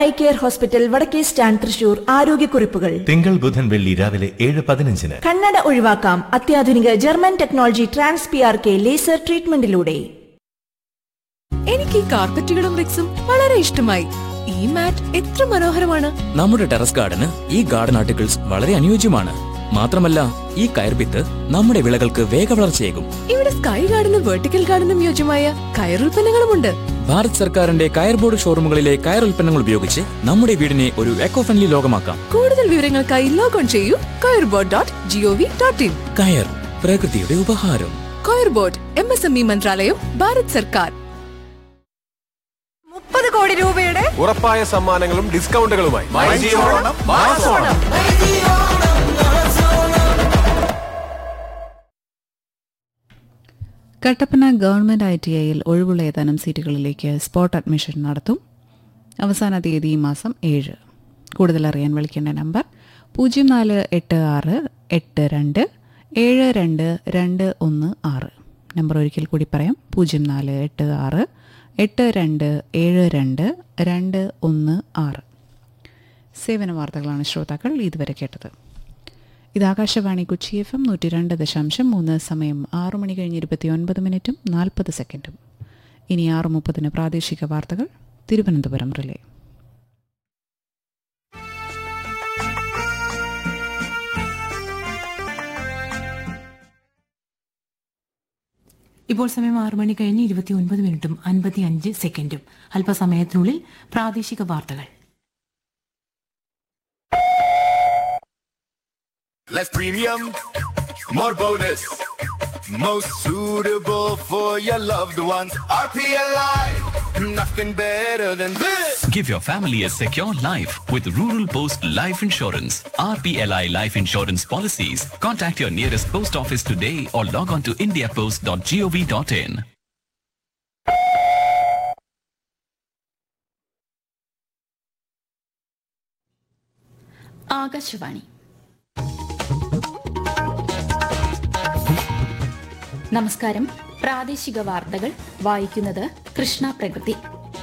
I care hospital വടക്കേ stand Thrissur ആരോഗ്യക്കുറിപ്പുകൾ തിങ്കൾ ബുധൻ വെള്ളി രാവിലെ ഏഴ് പതിനഞ്ചിന് കണ്ണട ഒഴിവാക്കാം അത്യാധുനിക German technology trans P R K laser ട്രീറ്റ്മെന്റിലൂടെ എനിക്ക് ഈ കാർപ്പറ്റുകളും റിക്സും വളരെ ഇഷ്ടമായി ഈ മാറ്റ് എത്ര മനോഹരമാണ് നമ്മുടെ ടെറസ് ഗാർഡന് ഈ ഗാർഡൻ ആർട്ടിക്കിൾസ് വളരെ അനുയോജ്യമാണ് മാത്രമല്ല ഈ കയർപിത്ത് നമ്മുടെ വിളകൾക്ക് വേഗവളർച്ചയേകും ഇവിടെ സ്കൈ ഗാർഡനും വെർട്ടിക്കൽ ഗാർഡനും യോജ്യമായ കയറുൽപ്പന്നങ്ങളുമുണ്ട് ഭാരത് സർക്കാരിന്റെ കയർ ബോർഡ് ഷോറൂമുകളിലെ കയർ ഉൽപ്പന്നങ്ങൾ ഉപയോഗിച്ച് നമ്മുടെ വീടിനെ ഒരു എക്കോ ഫ്രണ്ട്ലി ലോകമാക്കാം കൂടുതൽ വിവരങ്ങൾക്കായി ലോഗോൺ ചെയ്യൂ coir board dot G O V dot in coir പ്രകൃതിയുടെ ഉപഹാരം coir board M S M E മന്ത്രാലയം ഭാരത് സർക്കാർ മുപ്പത് കോടി രൂപയുടെ ഉറപ്പായ സമ്മാനങ്ങളും ഡിസ്കൗണ്ടുകളുമായി കട്ടപ്പന ഗവൺമെന്റ് ഐ ടി ഐയിൽ ഒഴിവുള്ള ഏതാനും സീറ്റുകളിലേക്ക് സ്പോട്ട് അഡ്മിഷൻ നടത്തും അവസാന തീയതി ഈ മാസം ഏഴ് കൂടുതൽ അറിയാൻ വിളിക്കേണ്ട നമ്പർ പൂജ്യം നാല് എട്ട് ആറ് എട്ട് രണ്ട് ഏഴ് രണ്ട് രണ്ട് ഒന്ന് ആറ് നമ്പർ ഒരിക്കൽ കൂടി പറയാം പൂജ്യം നാല് എട്ട് ആറ് എട്ട് രണ്ട് ഏഴ് രണ്ട് രണ്ട് ഒന്ന് ആറ് സേവന വാർത്തകളാണ് ശ്രോതാക്കൾ ഇതുവരെ കേട്ടത് ഇത് ആകാശവാണി കൊച്ചി എഫ് എം നൂറ്റി രണ്ട് ദശാംശം മൂന്ന് സമയം ആറു മണി കഴിഞ്ഞ് ഇരുപത്തി ഒൻപത് മിനിറ്റും നാൽപ്പത് സെക്കൻഡും ഇനി ആറ് മുപ്പതിന് പ്രാദേശിക വാർത്തകൾ തിരുവനന്തപുരം റിലേ ഇപ്പോൾ സമയം ആറു മണി കഴിഞ്ഞ് ഇരുപത്തി ഒൻപത് മിനിറ്റും അൻപത്തി അഞ്ച് സെക്കൻഡും അല്പസമയത്തിനുള്ളിൽ പ്രാദേശിക വാർത്തകൾ Less premium, more bonus. Most suitable for your loved ones. RPLI, nothing better than this. Give your family a secure life with Rural Post Life Insurance. RPLI Life Insurance Policies. Contact your nearest post office today or log on to indiapost.gov.in. Akashvani നമസ്കാരം പ്രാദേശിക വാർത്തകൾ വായിക്കുന്നത് കൃഷ്ണ പ്രകൃതി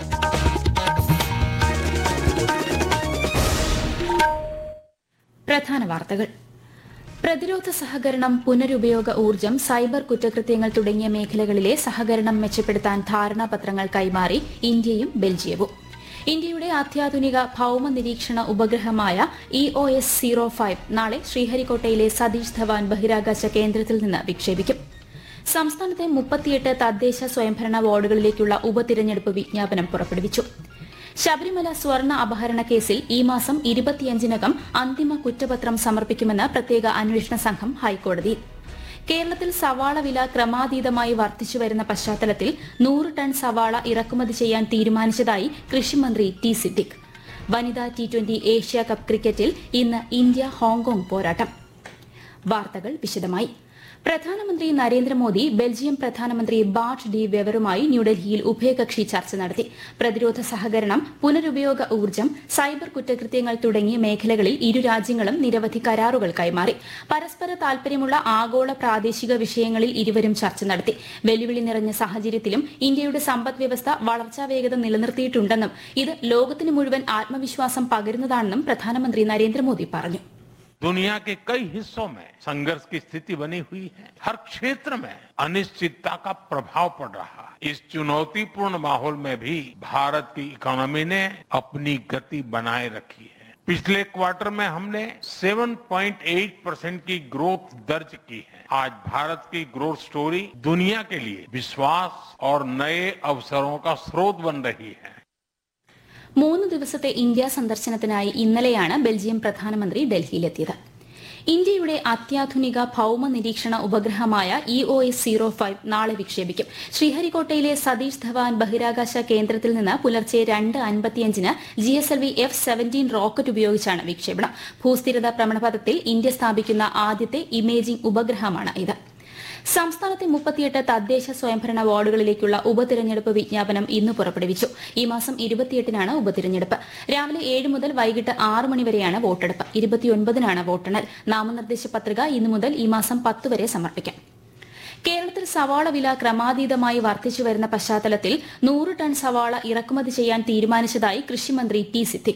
പ്രധാന വാർത്തകൾ പ്രതിരോധ സഹകരണം പുനരുപയോഗ ഊർജ്ജം സൈബർ കുറ്റകൃത്യങ്ങൾ തുടങ്ങിയ മേഖലകളിലെ സഹകരണം മെച്ചപ്പെടുത്താൻ ധാരണാപത്രങ്ങൾ കൈമാറി ഇന്ത്യയും ബെൽജിയവും ഇന്ത്യയുടെ അത്യാധുനിക ഭൌമ നിരീക്ഷണ ഉപഗ്രഹമായ E O S zero five നാളെ ശ്രീഹരിക്കോട്ടയിലെ സതീഷ് ധവാൻ ബഹിരാകാശ കേന്ദ്രത്തിൽ നിന്ന് വിക്ഷേപിക്കും സംസ്ഥാനത്തെ മുപ്പത്തിയെട്ട് തദ്ദേശ സ്വയംഭരണ വാർഡുകളിലേക്കുള്ള ഉപതിരഞ്ഞെടുപ്പ് വിജ്ഞാപനം പുറപ്പെടുവിച്ചു ശബരിമല സ്വർണ്ണ അപഹരണ കേസിൽ ഈ മാസം ഇരുപത്തിയഞ്ചിനകം അന്തിമ കുറ്റപത്രം സമർപ്പിക്കുമെന്ന് പ്രത്യേക അന്വേഷണ സംഘം ഹൈക്കോടതിയിൽ കേരളത്തിൽ സവാള വില ക്രമാതീതമായി വർദ്ധിച്ചുവരുന്ന പശ്ചാത്തലത്തിൽ നൂറ് ടൺ സവാള ഇറക്കുമതി ചെയ്യാൻ തീരുമാനിച്ചതായി കൃഷിമന്ത്രി ടി സിദ്ദിഖ് വനിതാ ടി ട്വന്റി ഏഷ്യ കപ്പ് ക്രിക്കറ്റിൽ ഇന്ന് ഇന്ത്യ ഹോങ്കോങ് പോരാട്ടം വാർത്തകൾ വിശദമായി പ്രധാനമന്ത്രി നരേന്ദ്രമോദി ബെൽജിയം പ്രധാനമന്ത്രി ബാർട്ട് ഡി വെവറുമായി ന്യൂഡൽഹിയിൽ ഉഭയകക്ഷി ചർച്ച നടത്തി പ്രതിരോധ സഹകരണം പുനരുപയോഗ ഊർജ്ജം സൈബർ കുറ്റകൃത്യങ്ങൾ തുടങ്ങിയ മേഖലകളിൽ ഇരു രാജ്യങ്ങളും നിരവധി കരാറുകൾ കൈമാറി പരസ്പര താൽപര്യമുള്ള ആഗോള പ്രാദേശിക വിഷയങ്ങളിൽ ഇരുവരും ചർച്ച നടത്തി വെല്ലുവിളി നിറഞ്ഞ സാഹചര്യത്തിലും ഇന്ത്യയുടെ സമ്പദ് വ്യവസ്ഥ വളർച്ചാ വേഗത നിലനിർത്തിയിട്ടുണ്ടെന്നും ഇത് ലോകത്തിന് മുഴുവൻ ആത്മവിശ്വാസം പകരുന്നതാണെന്നും പ്രധാനമന്ത്രി നരേന്ദ്രമോദി പറഞ്ഞു दुनिया के कई हिस्सों में संघर्ष की स्थिति बनी हुई है हर क्षेत्र में अनिश्चितता का प्रभाव पड़ रहा है इस चुनौतीपूर्ण माहौल में भी भारत की इकोनॉमी ने अपनी गति बनाए रखी है पिछले क्वार्टर में हमने 7.8 परसेंट की ग्रोथ दर्ज की है आज भारत की ग्रोथ स्टोरी दुनिया के लिए विश्वास और नए अवसरों का स्रोत बन रही है മൂന്ന് ദിവസത്തെ ഇന്ത്യ സന്ദർശനത്തിനായി ഇന്നലെയാണ് ബെൽജിയം പ്രധാനമന്ത്രി ഡൽഹിയിലെത്തിയത് ഇന്ത്യയുടെ അത്യാധുനിക ഭൌമ നിരീക്ഷണ ഉപഗ്രഹമായ E O S zero five നാളെ വിക്ഷേപിക്കും ശ്രീഹരിക്കോട്ടയിലെ സതീഷ് ധവാൻ ബഹിരാകാശ കേന്ദ്രത്തിൽ നിന്ന് പുലർച്ചെ രണ്ട് അൻപത്തിയഞ്ചിന് G S L V F seventeen rocket ഉപയോഗിച്ചാണ് വിക്ഷേപണം ഭൂസ്ഥിരത ഭ്രമണപഥത്തിൽ ഇന്ത്യ സ്ഥാപിക്കുന്ന ആദ്യത്തെ ഇമേജിംഗ് ഉപഗ്രഹമാണ് ഇത് സംസ്ഥാനത്തെ മുപ്പത്തിയെട്ട് തദ്ദേശ സ്വയംഭരണ വാർഡുകളിലേക്കുള്ള ഉപതിരഞ്ഞെടുപ്പ് വിജ്ഞാപനം ഇന്ന് പുറപ്പെടുവിച്ചു ഈ മാസം ഇരുപത്തിയെട്ടിനാണ് ഉപതിരഞ്ഞെടുപ്പ് രാവിലെ ഏഴ് മുതൽ വൈകിട്ട് ആറ് മണിവരെയാണ് വോട്ടെടുപ്പ് ഇരുപത്തിയൊൻപതിനാണ് വോട്ടെണ്ണൽ നാമനിർദ്ദേശ പത്രിക ഇന്നു മുതൽ ഈ മാസം പത്ത് വരെ സമർപ്പിക്കാം കേരളത്തിൽ സവാള വില ക്രമാതീതമായി വർദ്ധിച്ചു വരുന്ന പശ്ചാത്തലത്തിൽ നൂറ് ടൺ സവാള ഇറക്കുമതി ചെയ്യാൻ തീരുമാനിച്ചതായി കൃഷിമന്ത്രി ടി സിദ്ദിഖ്